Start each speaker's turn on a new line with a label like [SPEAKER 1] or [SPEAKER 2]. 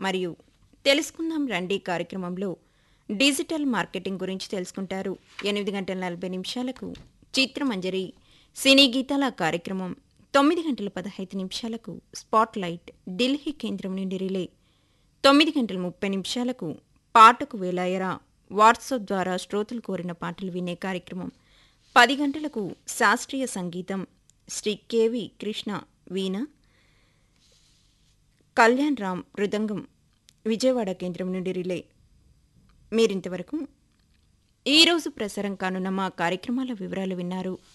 [SPEAKER 1] మరియు తెలుసుకుందాం రండి కార్యక్రమంలో డిజిటల్ మార్కెటింగ్ గురించి తెలుసుకుంటారు ఎనిమిది గంటల నలభై నిమిషాలకు చిత్రమంజరి సినీ గీతాల కార్యక్రమం తొమ్మిది గంటల పదహైదు నిమిషాలకు స్పాట్ లైట్ ఢిల్లీ కేంద్రం నుండి రిలే తొమ్మిది గంటల ముప్పై నిమిషాలకు పాటకు వేలాయరా వాట్సాప్ ద్వారా శ్రోతలు కోరిన పాటలు వినే కార్యక్రమం పది గంటలకు శాస్త్రీయ సంగీతం శ్రీ కెవి కృష్ణ వీణ కళ్యాణ్ రామ్ మృదంగం విజయవాడ కేంద్రం నుండి రిలే మీరింతవరకు ఈరోజు ప్రసారం కానున్న మా కార్యక్రమాల వివరాలు విన్నారు